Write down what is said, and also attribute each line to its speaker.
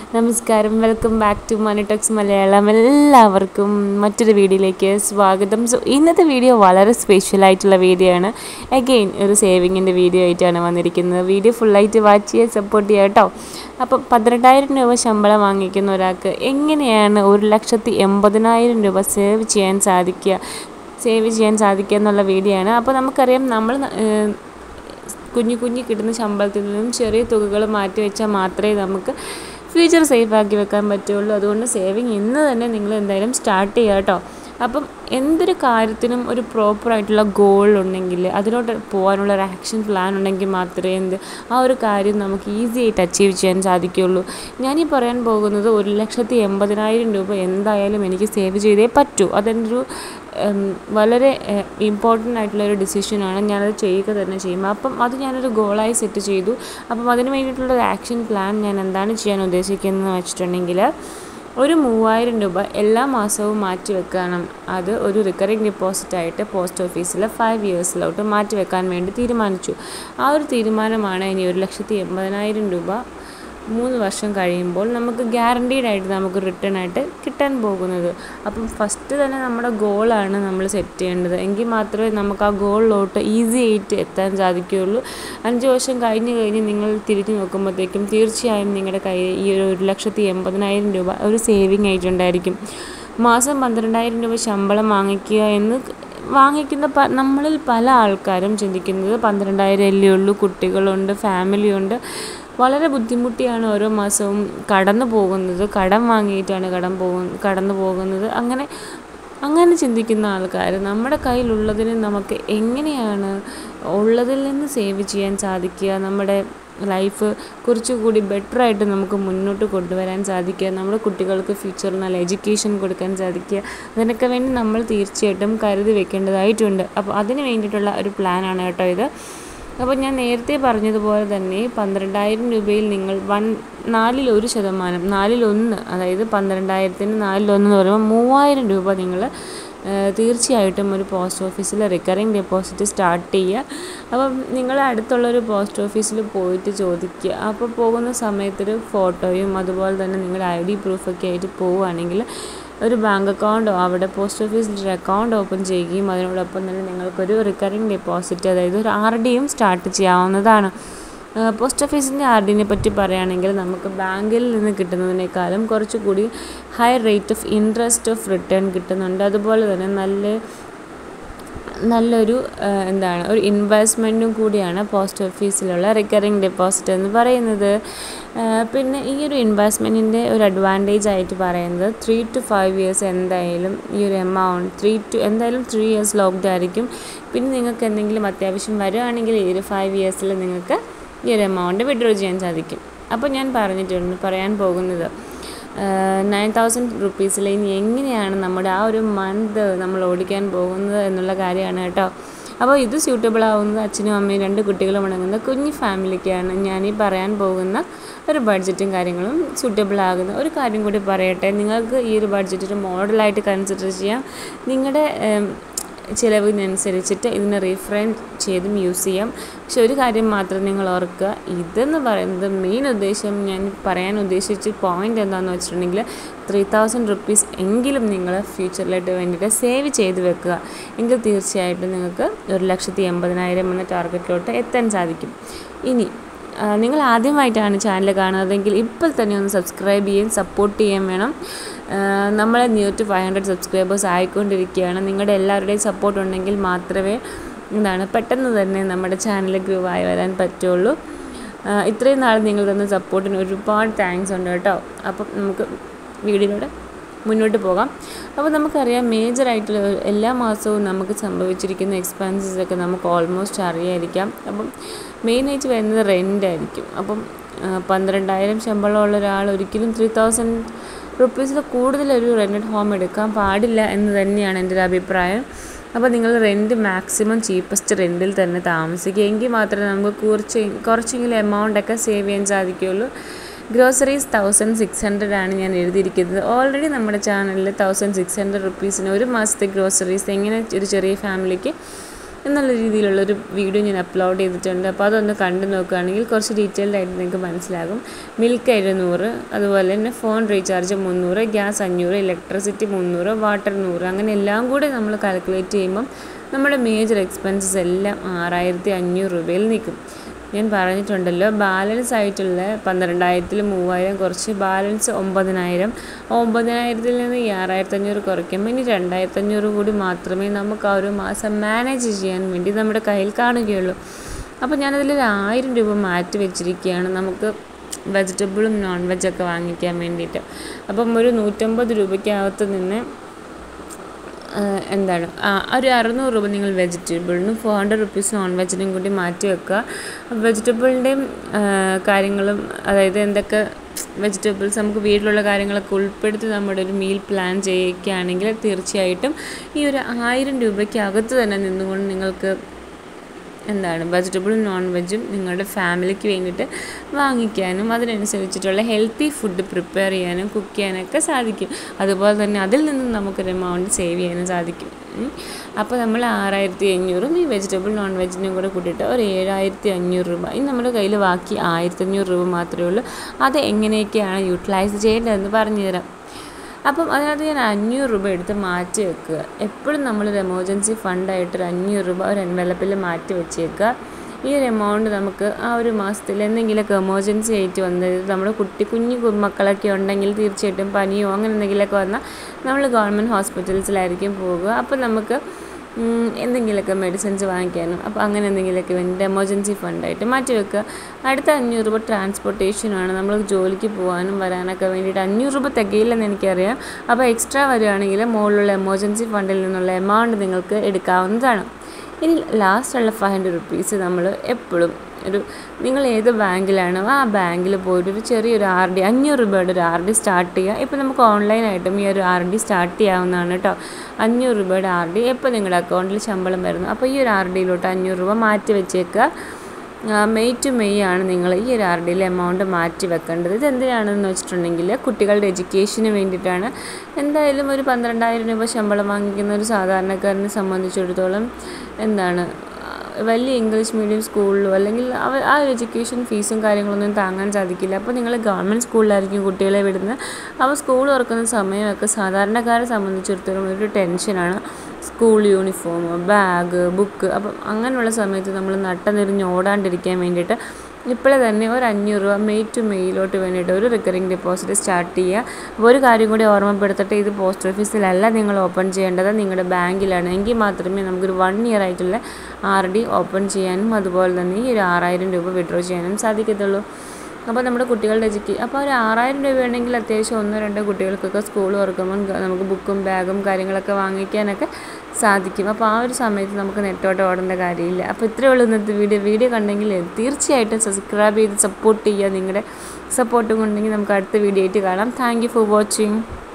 Speaker 1: നമസ്കാരം welcome back to money talks Malayalam എല്ലാവർക്കും മറ്റൊരു വീഡിയോയിലേക്ക് സ്വാഗതം സോ ഇന്നത്തെ വീഡിയോ വളരെ സ്പെഷ്യൽ ആയിട്ടുള്ള വീഡിയോ ആണ് അഗെയിൻ ഒരു സേവിങ്ങിൻ്റെ വീഡിയോ ആയിട്ടാണ് വന്നിരിക്കുന്നത് വീഡിയോ ഫുള്ളായിട്ട് വാച്ച് ചെയ്യാൻ സപ്പോർട്ട് ചെയ്യുക കേട്ടോ അപ്പം പന്ത്രണ്ടായിരം രൂപ ശമ്പളം വാങ്ങിക്കുന്ന ഒരാൾക്ക് എങ്ങനെയാണ് ഒരു ലക്ഷത്തി എൺപതിനായിരം രൂപ സേവ് ചെയ്യാൻ സാധിക്കുക സേവ് ചെയ്യാൻ സാധിക്കുക എന്നുള്ള വീഡിയോ ആണ് അപ്പോൾ നമുക്കറിയാം നമ്മൾ ഏഹ്, കുഞ്ഞു കുഞ്ഞു കിട്ടുന്ന ശമ്പളത്തിൽ നിന്നും ചെറിയ തുകകൾ മാറ്റി വെച്ചാൽ മാത്രമേ നമുക്ക് ഫ്യൂച്ചർ സേഫ് ആക്കി വെക്കാൻ പറ്റുള്ളൂ അതുകൊണ്ട് സേവിങ് ഇന്ന് തന്നെ നിങ്ങൾ എന്തായാലും സ്റ്റാർട്ട് ചെയ്യുക കേട്ടോ അപ്പം എന്തൊരു കാര്യത്തിനും ഒരു പ്രോപ്പറായിട്ടുള്ള ഗോൾ ഉണ്ടെങ്കിൽ അതിലോട്ട് പോകാനുള്ള ഒരു ആക്ഷൻ പ്ലാൻ ഉണ്ടെങ്കിൽ മാത്രമേ എന്ത് ആ ഒരു കാര്യം നമുക്ക് ഈസി ആയിട്ട് അച്ചീവ് ചെയ്യാൻ സാധിക്കുകയുള്ളൂ ഞാനീ പറയാൻ പോകുന്നത് ഒരു ലക്ഷത്തി എൺപതിനായിരം രൂപ എന്തായാലും എനിക്ക് സേവ് ചെയ്തേ പറ്റൂ അതെൻ്റെ ഒരു ഉം, വളരെ ഇമ്പോർട്ടൻ്റ് ആയിട്ടുള്ള ഒരു ഡിസിഷനാണ് ഞാനത് ചെയ്യുക തന്നെ ചെയ്യും അപ്പം അത് ഞാനൊരു ഗോളായി സെറ്റ് ചെയ്തു അപ്പം അതിന് വേണ്ടിയിട്ടുള്ള ഒരു ആക്ഷൻ പ്ലാൻ ഞാൻ എന്താണ് ചെയ്യാൻ ഉദ്ദേശിക്കുന്നതെന്ന് വെച്ചിട്ടുണ്ടെങ്കിൽ ഒരു മൂവായിരം രൂപ എല്ലാ മാസവും മാറ്റി വെക്കണം അത് ഒരു റിക്കറിങ് ഡെപ്പോസിറ്റായിട്ട് പോസ്റ്റ് ഓഫീസിൽ ഫൈവ് ഇയേഴ്സിലോട്ട് മാറ്റി വെക്കാൻ വേണ്ടി തീരുമാനിച്ചു ആ ഒരു തീരുമാനമാണ് ഇനി ഒരു ലക്ഷത്തി എൺപതിനായിരം രൂപ മൂന്ന് വർഷം കഴിയുമ്പോൾ നമുക്ക് ഗ്യാരണ്ടീഡ് ആയിട്ട് നമുക്ക് റിട്ടേൺ ആയിട്ട് കിട്ടാൻ പോകുന്നത് അപ്പം ഫസ്റ്റ് തന്നെ നമ്മുടെ ഗോളാണ് നമ്മൾ സെറ്റ് ചെയ്യേണ്ടത് എങ്കിൽ മാത്രമേ നമുക്ക് ആ ഗോളിലോട്ട് ഈസി ആയിട്ട് എത്താൻ സാധിക്കുകയുള്ളൂ അഞ്ച് വർഷം കഴിഞ്ഞ് കഴിഞ്ഞ് നിങ്ങൾ തിരിഞ്ഞു നോക്കുമ്പോഴത്തേക്കും തീർച്ചയായും നിങ്ങളുടെ കയ്യിൽ ഈ ഒരു ഒരു ലക്ഷത്തി എൺപതിനായിരം രൂപ ഒരു സേവിങ് ആയിട്ടുണ്ടായിരിക്കും മാസം പന്ത്രണ്ടായിരം രൂപ ശമ്പളം വാങ്ങിക്കുക എന്ന് വാങ്ങിക്കുന്ന പ നമ്മളിൽ പല ആൾക്കാരും ചിന്തിക്കുന്നത് പന്ത്രണ്ടായിരം അല്ലേ ഉള്ളൂ കുട്ടികളുണ്ട് ഫാമിലിയുണ്ട് വളരെ ബുദ്ധിമുട്ടിയാണ് ഓരോ മാസവും കടന്നു പോകുന്നത് കടം വാങ്ങിയിട്ടാണ് കടം പോകുന്നത് കടന്നു പോകുന്നത് അങ്ങനെ അങ്ങനെ ചിന്തിക്കുന്ന ആൾക്കാർ നമ്മുടെ കയ്യിലുള്ളതിന് നമുക്ക് എങ്ങനെയാണ് ഉള്ളതിൽ നിന്ന് സേവ് ചെയ്യാൻ സാധിക്കുക നമ്മുടെ ലൈഫ് കുറച്ചുകൂടി ബെറ്റർ ആയിട്ട് നമുക്ക് മുന്നോട്ട് കൊണ്ടുവരാൻ സാധിക്കുക നമ്മുടെ കുട്ടികൾക്ക് ഫ്യൂച്ചറിൽ നല്ല എഡ്യൂക്കേഷൻ കൊടുക്കാൻ സാധിക്കുക അതിനൊക്കെ വേണ്ടി നമ്മൾ തീർച്ചയായിട്ടും കരുതി വെക്കേണ്ടതായിട്ടുണ്ട് അപ്പോൾ അതിന് വേണ്ടിയിട്ടുള്ള ഒരു പ്ലാനാണ് കേട്ടോ ഇത് അപ്പോൾ ഞാൻ നേരത്തെ പറഞ്ഞതുപോലെ തന്നെ പന്ത്രണ്ടായിരം രൂപയിൽ നിങ്ങൾ വൺ നാലിൽ ഒരു ശതമാനം നാലിലൊന്ന് അതായത് പന്ത്രണ്ടായിരത്തിന് നാലിലൊന്ന് എന്ന് പറയുമ്പോൾ മൂവായിരം രൂപ നിങ്ങൾ ഏഹ്, തീർച്ചയായിട്ടും ഒരു പോസ്റ്റ് ഓഫീസിൽ റിക്കറിങ് ഡെപ്പോസിറ്റ് സ്റ്റാർട്ട് ചെയ്യുക അപ്പം നിങ്ങൾ അടുത്തുള്ളൊരു പോസ്റ്റ് ഓഫീസിൽ പോയിട്ട് ചോദിക്കുക അപ്പോൾ പോകുന്ന സമയത്തൊരു ഫോട്ടോയും അതുപോലെ തന്നെ നിങ്ങളുടെ ഐ ഡി പ്രൂഫൊക്കെ ആയിട്ട് പോവുകയാണെങ്കിൽ ഒരു ബാങ്ക് അക്കൗണ്ടോ അവിടെ പോസ്റ്റ് ഓഫീസിൽ ഒരു അക്കൗണ്ട് ഓപ്പൺ ചെയ്യുകയും അതിനോടൊപ്പം തന്നെ നിങ്ങൾക്കൊരു റിക്കറിങ് ഡെപ്പോസിറ്റ് അതായത് ഒരു ആർ ഡിയും സ്റ്റാർട്ട് ചെയ്യാവുന്നതാണ് ആ, പോസ്റ്റ് ഓഫീസിൻ്റെ ആർ ഡിനെ പറ്റി പറയുകയാണെങ്കിൽ നമുക്ക് ബാങ്കിൽ നിന്ന് കിട്ടുന്നതിനേക്കാളും കുറച്ചുകൂടി high rate of interest of return കിട്ടുന്നുണ്ട് അതുപോലെ തന്നെ നല്ല നല്ലൊരു ആ, എന്താണ് ഒരു ഇൻവെസ്റ്റ്മെൻറ്റും കൂടിയാണ് പോസ്റ്റ് ഓഫീസിലുള്ള റിക്കറിങ് ഡെപ്പോസിറ്റ് എന്ന് പറയുന്നത് ആ, പിന്നെ ഈ ഒരു ഇൻവെസ്റ്റ്മെൻറ്റിൻ്റെ ഒരു അഡ്വാൻറ്റേജ് ആയിട്ട് പറയുന്നത് ത്രീ ടു ഫൈവ് ഇയേഴ്സ് എന്തായാലും ഈ ഒരു എമൗണ്ട് ത്രീ ടു എന്തായാലും ത്രീ ഇയേഴ്സ് ലോക്ക്ഡ് ആയിരിക്കും പിന്നെ നിങ്ങൾക്ക് എന്തെങ്കിലും അത്യാവശ്യം വരുവാണെങ്കിൽ ഈ ഒരു ഫൈവ് ഇയേഴ്സിൽ നിങ്ങൾക്ക് ഈ ഒരു എമൗണ്ട് വിഡ്രോ ചെയ്യാൻ സാധിക്കും അപ്പോൾ ഞാൻ പറഞ്ഞിട്ടുണ്ട് പറയാൻ പോകുന്നത് നയൻ തൗസൻഡ് റുപ്പീസിൽ ഇനി എങ്ങനെയാണ് നമ്മുടെ ആ ഒരു മന്ത് നമ്മൾ ഓടിക്കാൻ പോകുന്നത് എന്നുള്ള കാര്യമാണ് കേട്ടോ അപ്പോൾ ഇത് സ്യൂട്ടബിൾ ആവുന്നത് അച്ഛനും അമ്മയും രണ്ട് കുട്ടികളും അടങ്ങുന്ന കുഞ്ഞു ഫാമിലിക്കാണ് ഞാനീ പറയാൻ പോകുന്ന ഒരു ബഡ്ജറ്റും കാര്യങ്ങളും സ്യൂട്ടബിൾ ആകുന്ന ഒരു കാര്യം കൂടി പറയട്ടെ നിങ്ങൾക്ക് ഈ ഒരു ബഡ്ജറ്റ് ഒരു മോഡലായിട്ട് കൺസിഡർ ചെയ്യാം നിങ്ങളുടെ ഏം, ചിലവിനനുസരിച്ചിട്ട് ഇതിനെ റീഫ്രെയിം ചെയ്തും യൂസ് ചെയ്യാം പക്ഷെ ഒരു കാര്യം മാത്രം നിങ്ങൾ ഓർക്കുക ഇതെന്ന് പറയുന്നത് മെയിൻ ഉദ്ദേശം ഞാൻ പറയാൻ ഉദ്ദേശിച്ച പോയിന്റ് എന്താണെന്ന് വെച്ചിട്ടുണ്ടെങ്കിൽ ത്രീ തൗസൻഡ് റുപ്പീസ് എങ്കിലും നിങ്ങൾ ഫ്യൂച്ചറിലായിട്ട് വേണ്ടിയിട്ട് സേവ് ചെയ്ത് വെക്കുക എങ്കിൽ തീർച്ചയായിട്ടും നിങ്ങൾക്ക് ഒരു ലക്ഷത്തി എൺപതിനായിരം എന്ന ടാർഗറ്റിലോട്ട് എത്താൻ സാധിക്കും ഇനി ആ, നിങ്ങൾ ആദ്യമായിട്ടാണ് ചാനൽ കാണുന്നതെങ്കിൽ ഇപ്പോൾ തന്നെ ഒന്ന് സബ്സ്ക്രൈബ് ചെയ്യുകയും സപ്പോർട്ട് ചെയ്യാൻ വേണം ആ, നമ്മളെ near to five hundred subscribers ആയിക്കൊണ്ടിരിക്കുകയാണ് നിങ്ങളുടെ എല്ലാവരുടെയും സപ്പോർട്ട് ഉണ്ടെങ്കിൽ മാത്രമേ എന്താണ് പെട്ടെന്ന് തന്നെ നമ്മുടെ ചാനൽ ഗ്രൂ ആയി വരാൻ പറ്റുള്ളൂ ആ, ഇത്രയും നാൾ നിങ്ങൾ തന്ന സപ്പോർട്ടിന് ഒരുപാട് താങ്ക്സ് ഉണ്ട് കേട്ടോ അപ്പം നമുക്ക് വീഡിയോയിലൂടെ മുന്നോട്ട് പോകാം അപ്പോൾ നമുക്കറിയാം മേജറായിട്ടുള്ള എല്ലാ മാസവും നമുക്ക് സംഭവിച്ചിരിക്കുന്ന എക്സ്പെൻസസ് ഒക്കെ നമുക്ക് ഓൾമോസ്റ്റ് അറിയായിരിക്കാം അപ്പം മെയിനായിട്ട് വരുന്നത് റെൻ്റ് ആയിരിക്കും അപ്പം ആ, പന്ത്രണ്ടായിരം ശമ്പളമുള്ള ഒരാൾ ഒരിക്കലും ത്രീ തൗസൻഡ് റുപ്പീസിൽ കൂടുതലൊരു റെൻറ്റഡ് ഹോം എടുക്കാൻ പാടില്ല എന്ന് തന്നെയാണ് എൻ്റെ ഒരു അഭിപ്രായം അപ്പോൾ നിങ്ങൾ റെൻറ്റ് മാക്സിമം ചീപ്പസ്റ്റ് റെൻറ്റിൽ തന്നെ താമസിക്കുക എങ്കിൽ മാത്രമേ നമുക്ക് കുറച്ച് കുറച്ചെങ്കിലും എമൗണ്ടൊക്കെ സേവ് ചെയ്യാൻ സാധിക്കുകയുള്ളൂ ഗ്രോസറീസ് തൗസൻഡ് സിക്സ് ഹൺഡ്രഡ് ആണ് ഞാൻ എഴുതിയിരിക്കുന്നത് ഓൾറെഡി നമ്മുടെ ചാനലിൽ തൗസൻഡ് സിക്സ് ഹൺഡ്രഡ് റുപ്പീസിന് ഒരു മാസത്തെ ഗ്രോസറീസ് എങ്ങനെ ഒരു ചെറിയ ഫാമിലിക്ക് എന്നുള്ള രീതിയിലുള്ളൊരു വീഡിയോ ഞാൻ അപ്ലോഡ് ചെയ്തിട്ടുണ്ട് അപ്പോൾ അതൊന്ന് കണ്ടു നോക്കുകയാണെങ്കിൽ കുറച്ച് ഡീറ്റെയിൽഡ് ആയിട്ട് നിങ്ങൾക്ക് മനസ്സിലാകും മിൽക്ക് എഴുന്നൂറ് അതുപോലെ തന്നെ ഫോൺ റീചാർജ് മുന്നൂറ് ഗ്യാസ് അഞ്ഞൂറ് ഇലക്ട്രിസിറ്റി മുന്നൂറ് വാട്ടർ നൂറ് അങ്ങനെ എല്ലാം കൂടി നമ്മൾ കാൽക്കുലേറ്റ് ചെയ്യുമ്പം നമ്മുടെ മേജർ എക്സ്പെൻസസ് എല്ലാം ആറായിരത്തി അഞ്ഞൂറ് രൂപയിൽ നിൽക്കും ഞാൻ പറഞ്ഞിട്ടുണ്ടല്ലോ ബാലൻസ് ആയിട്ടുള്ള പന്ത്രണ്ടായിരത്തിൽ മൂവായിരം കുറച്ച് ബാലൻസ് ഒമ്പതിനായിരം ഒമ്പതിനായിരത്തിൽ നിന്ന് ഈ ആറായിരത്തി അഞ്ഞൂറ് കുറയ്ക്കുമ്പോൾ ഇനി രണ്ടായിരത്തി അഞ്ഞൂറ് കൂടി മാത്രമേ നമുക്ക് ആ ഒരു മാസം മാനേജ് ചെയ്യാൻ വേണ്ടി നമ്മുടെ കയ്യിൽ കാണുകയുള്ളൂ അപ്പോൾ ഞാനതിലൊരു ആയിരം രൂപ മാറ്റി വെച്ചിരിക്കുകയാണ് നമുക്ക് വെജിറ്റബിളും നോൺ വെജൊക്കെ വാങ്ങിക്കാൻ വേണ്ടിയിട്ട് അപ്പം ഒരു നൂറ്റമ്പത് രൂപയ്ക്കകത്ത് നിന്ന് എന്താണ് ഒരു അറുന്നൂറ് രൂപ നിങ്ങൾ വെജിറ്റബിളിനും ഫോർ ഹൺഡ്രഡ് റുപ്പീസ് നോൺ വെജിനും കൂടി മാറ്റി വെക്കുക വെജിറ്റബിളിൻ്റെയും കാര്യങ്ങളും അതായത് എന്തൊക്കെ വെജിറ്റബിൾസ് നമുക്ക് വീട്ടിലുള്ള കാര്യങ്ങളൊക്കെ ഉൾപ്പെടുത്തി നമ്മുടെ ഒരു മീൽ പ്ലാൻ ചെയ്യുകയാണെങ്കിൽ തീർച്ചയായിട്ടും ഈ ഒരു ആയിരം രൂപയ്ക്ക് അകത്ത് തന്നെ നിന്നുകൊണ്ട് നിങ്ങൾക്ക് എന്താണ് വെജിറ്റബിളും നോൺ വെജും നിങ്ങളുടെ ഫാമിലിക്ക് വേണ്ടിയിട്ട് വാങ്ങിക്കാനും അതിനനുസരിച്ചിട്ടുള്ള ഹെൽത്തി ഫുഡ് പ്രിപ്പയർ ചെയ്യാനും കുക്ക് ചെയ്യാനൊക്കെ സാധിക്കും അതുപോലെ തന്നെ അതിൽ നിന്നും നമുക്കൊരു എമൗണ്ട് സേവ് ചെയ്യാനും സാധിക്കും അപ്പോൾ നമ്മൾ ആറായിരത്തി അഞ്ഞൂറും ഈ വെജിറ്റബിൾ നോൺ വെജിനും കൂടെ കൂട്ടിയിട്ട് ഒരു ഏഴായിരത്തി അഞ്ഞൂറ് രൂപ ഇനി നമ്മുടെ കയ്യിൽ ബാക്കി ആയിരത്തി അഞ്ഞൂറ് രൂപ മാത്രമേ ഉള്ളൂ അത് എങ്ങനെയൊക്കെയാണ് യൂട്ടിലൈസ് ചെയ്യേണ്ടതെന്ന് പറഞ്ഞു തരാം അപ്പം അതിനകത്ത് ഞാൻ അഞ്ഞൂറ് രൂപ എടുത്ത് മാറ്റി വെക്കുക എപ്പോഴും നമ്മളൊരു എമർജൻസി ഫണ്ടായിട്ടൊരു അഞ്ഞൂറ് രൂപ ഒരു എൻവലപ്പിൽ മാറ്റി വെച്ചേക്കുക ഈ ഒരു എമൗണ്ട് നമുക്ക് ആ ഒരു മാസത്തിൽ എന്തെങ്കിലുമൊക്കെ എമർജൻസി ആയിട്ട് വന്നത് നമ്മുടെ കുട്ടി കുഞ്ഞു മക്കളൊക്കെ ഉണ്ടെങ്കിൽ തീർച്ചയായിട്ടും പനിയോ അങ്ങനെ എന്തെങ്കിലുമൊക്കെ വന്നാൽ നമ്മൾ ഗവൺമെൻറ് ഹോസ്പിറ്റൽസിലായിരിക്കും പോകുക അപ്പോൾ നമുക്ക് എന്തെങ്കിലുമൊക്കെ മെഡിസിൻസ് വാങ്ങിക്കാനും അപ്പോൾ അങ്ങനെ എന്തെങ്കിലുമൊക്കെ വേണ്ടി എമർജൻസി ഫണ്ടായിട്ട് മാറ്റി വെക്കുക അടുത്ത അഞ്ഞൂറ് രൂപ ട്രാൻസ്പോർട്ടേഷനാണ് നമ്മൾ ജോലിക്ക് പോകാനും വരാനൊക്കെ വേണ്ടിയിട്ട് അഞ്ഞൂറ് രൂപ തികയില്ലെന്ന് എനിക്കറിയാം അപ്പോൾ എക്സ്ട്രാ വരികയാണെങ്കിൽ മുകളിലുള്ള എമർജൻസി ഫണ്ടിൽ നിന്നുള്ള എമൗണ്ട് നിങ്ങൾക്ക് എടുക്കാവുന്നതാണ് ഇനി ലാസ്റ്റുള്ള ഫൈവ് ഹൺഡ്രഡ് റുപ്പീസ് നമ്മൾ എപ്പോഴും ഒരു നിങ്ങൾ ഏത് ബാങ്കിലാണോ ആ ബാങ്കിൽ പോയിട്ട് ഒരു ചെറിയൊരു ആർ ഡി അഞ്ഞൂറ് രൂപയുടെ ഒരു ആർ ഡി സ്റ്റാർട്ട് ചെയ്യുക ഇപ്പോൾ നമുക്ക് ഓൺലൈനായിട്ടും ഈ ഒരു ആർ ഡി സ്റ്റാർട്ട് ചെയ്യാവുന്നതാണ് കേട്ടോ അഞ്ഞൂറ് രൂപയുടെ ആർ ഡി എപ്പോൾ നിങ്ങളുടെ അക്കൗണ്ടിൽ ശമ്പളം വരുന്നു അപ്പോൾ ഈ ഒരു ആർ ഡിയിലോട്ട് അഞ്ഞൂറ് രൂപ മാറ്റി വെച്ചേക്കുക മെയ് ടു മെയ് ആണ് നിങ്ങൾ ഈ ഒരു ആർ ഡിയിൽ എമൗണ്ട് മാറ്റി വെക്കേണ്ടത് ഇത് എന്തിനാണെന്ന് വെച്ചിട്ടുണ്ടെങ്കിൽ കുട്ടികളുടെ എഡ്യൂക്കേഷന് വേണ്ടിയിട്ടാണ് എന്തായാലും ഒരു പന്ത്രണ്ടായിരം രൂപ ശമ്പളം വാങ്ങിക്കുന്ന ഒരു സാധാരണക്കാരനെ സംബന്ധിച്ചിടത്തോളം എന്താണ് വലിയ ഇംഗ്ലീഷ് മീഡിയം സ്കൂളിലോ അല്ലെങ്കിൽ അവ ആ ഒരു എഡ്യൂക്കേഷൻ ഫീസും കാര്യങ്ങളൊന്നും താങ്ങാൻ സാധിക്കില്ല അപ്പോൾ നിങ്ങൾ ഗവൺമെൻറ് സ്കൂളിലായിരിക്കും കുട്ടികളെ വിടുന്നത് അപ്പോൾ സ്കൂൾ തുറക്കുന്ന സമയമൊക്കെ സാധാരണക്കാരെ സംബന്ധിച്ചിടത്തോളം ഒരു ടെൻഷനാണ് സ്കൂൾ യൂണിഫോം ബാഗ് ബുക്ക് അപ്പം അങ്ങനെയുള്ള സമയത്ത് നമ്മൾ നട്ടനിരിഞ്ഞ് ഓടാണ്ടിരിക്കാൻ വേണ്ടിയിട്ട് ഇപ്പോഴേ തന്നെ ഒരു അഞ്ഞൂറ് രൂപ മെയ് ടു മെയ്യിലോട്ട് വേണ്ടിയിട്ട് ഒരു റിക്കറിംഗ് ഡെപ്പോസിറ്റ് സ്റ്റാർട്ട് ചെയ്യുക അപ്പോൾ ഒരു കാര്യം കൂടി ഓർമ്മപ്പെടുത്തട്ടെ ഇത് പോസ്റ്റ് ഓഫീസിലല്ല നിങ്ങൾ ഓപ്പൺ ചെയ്യേണ്ടത് നിങ്ങളുടെ ബാങ്കിലാണ് എങ്കിൽ മാത്രമേ നമുക്കൊരു വൺ ഇയർ ആയിട്ടുള്ള ആർ ഡി ഓപ്പൺ ചെയ്യാനും അതുപോലെ തന്നെ ഈ ഒരു ആറായിരം രൂപ വിഡ്രോ ചെയ്യാനും സാധിക്കത്തുള്ളൂ അപ്പോൾ നമ്മുടെ കുട്ടികളുടെ എഡ്യൂക്കേ അപ്പോൾ ഒരു ആറായിരം രൂപ ഉണ്ടെങ്കിൽ അത്യാവശ്യം ഒന്നോ രണ്ടോ കുട്ടികൾക്കൊക്കെ സ്കൂൾ തുറക്കുമ്പോൾ നമുക്ക് ബുക്കും ബാഗും കാര്യങ്ങളൊക്കെ വാങ്ങിക്കാനൊക്കെ സാധിക്കും അപ്പോൾ ആ ഒരു സമയത്ത് നമുക്ക് നെറ്റോട്ട് ഓടേണ്ട കാര്യമില്ല അപ്പോൾ ഇത്രയേ ഉള്ളൂ ഇന്നത്തെ വീഡിയോ വീഡിയോ കണ്ടെങ്കിൽ തീർച്ചയായിട്ടും സബ്സ്ക്രൈബ് ചെയ്ത് സപ്പോർട്ട് ചെയ്യുക നിങ്ങളുടെ സപ്പോർട്ടും ഉണ്ടെങ്കിൽ നമുക്ക് അടുത്ത വീഡിയോ ആയിട്ട് കാണാം താങ്ക് ഫോർ വാച്ചിങ്